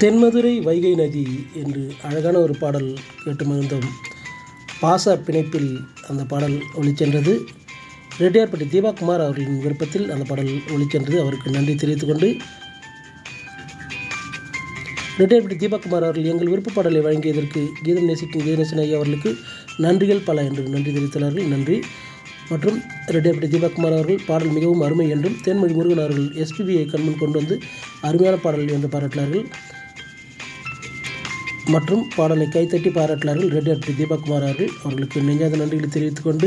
தென்மதுரை வைகை நதி என்று அழகான ஒரு பாடல் கேட்டு மகிழ்ந்தோம் பாச பிணைப்பில் அந்த பாடல் ஒளிச்சென்றது ரெட்டியார்பட்டி தீபாகுமார் அவர்களின் விருப்பத்தில் அந்த பாடல் ஒளிச்சென்றது அவருக்கு நன்றி தெரிவித்துக் கொண்டு ரெட்டியார்பட்டி தீபாகுமார் அவர்கள் எங்கள் விருப்ப பாடலை வழங்கியதற்கு கீதம் நேசிக்கும் கீதநேசன் ஐயா அவர்களுக்கு நன்றிகள் பல என்று நன்றி தெரிவித்துள்ளார்கள் நன்றி மற்றும் ரெட்டியார்பட்டி தீபாகுமார் அவர்கள் பாடல் மிகவும் அருமை என்றும் தேன்மொழி முருகன் அவர்கள் எஸ்பிபியை கண்முன் கொண்டு வந்து அருமையான பாடல் என்று பாராட்டினார்கள் மற்றும் பாடலை கைத்தட்டி பாராட்டினார்கள் ரெட்டியார்பட்டி தீபாகுமார் அவர்கள் அவர்களுக்கு நெஞ்சாத நன்றிகளை தெரிவித்துக் கொண்டு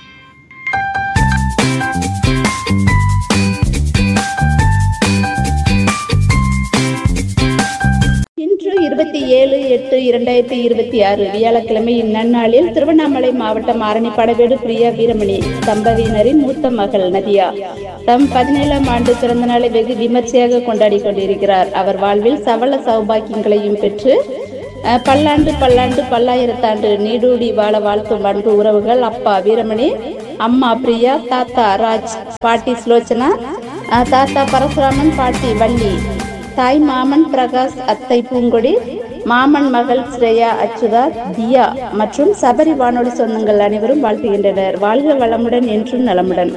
இன்று இருபத்தி ஏழு எட்டு இரண்டாயிரத்தி இருபத்தி ஆறு வியாழக்கிழமை இந்நன்னாளில் திருவண்ணாமலை மாவட்டம் ஆரணி படவேடு பிரியா வீரமணி தம்பதியினரின் மூத்த மகள் நதியா தம் பதினேழாம் ஆண்டு பிறந்த நாளை வெகு விமர்சையாக கொண்டாடி கொண்டிருக்கிறார் அவர் வாழ்வில் சவள சௌபாக்கியங்களையும் பெற்று அஹ், பல்லாண்டு பல்லாண்டு பல்லாயிரத்தாண்டு நீடூடி வாழ வாழ்த்தும் அன்பு உறவுகள் அப்பா வீரமணி அம்மா பிரியா தாத்தா ராஜ் பாட்டி சுலோச்சனா அஹ், தாத்தா பரசுராமன் பாட்டி வள்ளி தாய் மாமன் பிரகாஷ் அத்தை பூங்கொடி மாமன் மகள் ஸ்ரேயா அச்சுதா தியா மற்றும் சபரி வானொலி சொந்தங்கள் அனைவரும் வாழ்த்துகின்றனர் வாழ்க வளமுடன் என்றும் நலமுடன்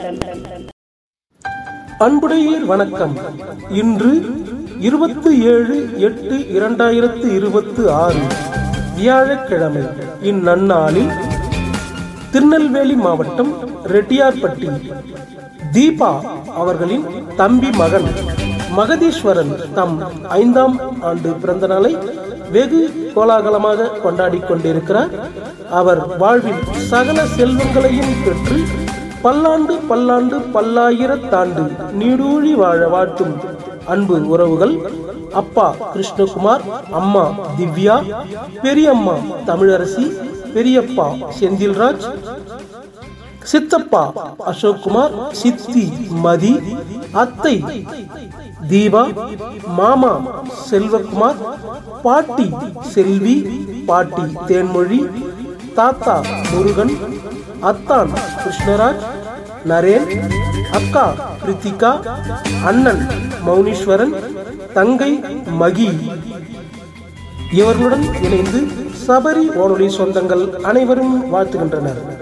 அன்புடையீர் வணக்கம் இன்று இருபத்தி ஏழு எட்டு இரண்டாயிரத்து இருபத்து ஆறு வியாழக்கிழமை இந்நன்னாளில் திருநெல்வேலி மாவட்டம் ரெட்டியார்பட்டி தீபா அவர்களின் தம்பி மகன் மகதீஸ்வரன் தம் ஐந்தாம் ஆண்டு பிறந்த நாளை வெகு கோலாகலமாக கொண்டாடி கொண்டிருக்கிறார் அவர் வாழ்வில் சகல செல்வங்களையும் பெற்று பல்லாண்டு பல்லாண்டு பல்லாயிரத்தாண்டு நீடூழி வாழ வாழ்த்தும் அன்பு உறவுகள் அப்பா கிருஷ்ணகுமார் அம்மா திவ்யா பெரியம்மா தமிழரசி பெரியப்பா செந்தில்ராஜ் சித்தப்பா அசோக்குமார் சித்தி மதி அத்தை தீபா மாமா செல்வகுமார் பாட்டி செல்வி பாட்டி தேன்மொழி தாத்தா முருகன் அத்தான் கிருஷ்ணராஜ் நரேன் அக்கா பிரித்திகா அண்ணன் மௌனீஸ்வரன் தங்கை மகி இவர்களுடன் இணைந்து சபரி வானொலி சொந்தங்கள் அனைவரும் வாழ்த்துகின்றனர்